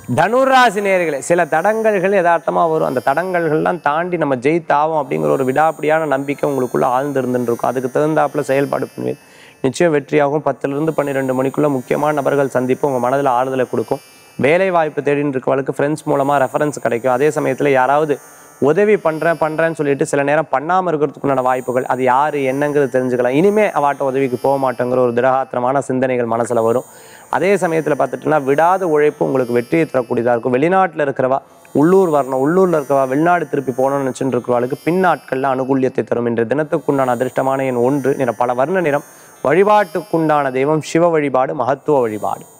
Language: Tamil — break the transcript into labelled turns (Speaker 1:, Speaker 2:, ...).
Speaker 1: தனுராசி நேர்களே சில தடங்கல்கள் யதார்த்தமாக வரும் அந்த தடங்கல்கள்லாம் தாண்டி நம்ம ஜெயித்தாவோம் அப்படிங்கிற ஒரு விடாப்பிடியான நம்பிக்கை உங்களுக்குள்ள ஆழ்ந்து இருந்துட்டு இருக்கும் அதுக்கு தகுந்தாப்புல செயல்பாடு பண்ணுவீங்க நிச்சயம் வெற்றியாகும் பத்துலேருந்து பன்னிரெண்டு மணிக்குள்ள முக்கியமான நபர்கள் சந்திப்பு உங்கள் மனதில் ஆறுதலை கொடுக்கும் வேலை வாய்ப்பு தேடின்னு இருக்கவளுக்கு ஃப்ரெண்ட்ஸ் மூலமாக ரெஃபரன்ஸ் கிடைக்கும் அதே சமயத்தில் யாராவது உதவி பண்ணுறேன் பண்ணுறேன்னு சொல்லிட்டு சில நேரம் பண்ணாமல் இருக்கிறதுக்குண்டான வாய்ப்புகள் அது யார் என்னங்கிறது தெரிஞ்சுக்கலாம் இனிமே அவாட்ட உதவிக்கு போக மாட்டேங்கிற ஒரு திடகாத்திரமான சிந்தனைகள் மனசில் வரும் அதே சமயத்தில் பார்த்துட்டுனா விடாத உழைப்பு உங்களுக்கு வெற்றியை தரக்கூடியதாக இருக்கும் வெளிநாட்டில் இருக்கிறவா உள்ளூர் வரணும் உள்ளூரில் இருக்கிறவா வெளிநாடு திருப்பி போகணும்னு நினச்சிட்டு இருக்கிறவாளுக்கு பின்னாட்களில் அனுகூல்யத்தை தரும் இன்று தினத்துக்குண்டான அதிர்ஷ்டமான எண் ஒன்று நிற பல வர்ண நிறம் வழிபாட்டுக்குண்டான தெய்வம் சிவ வழிபாடு மகத்துவ வழிபாடு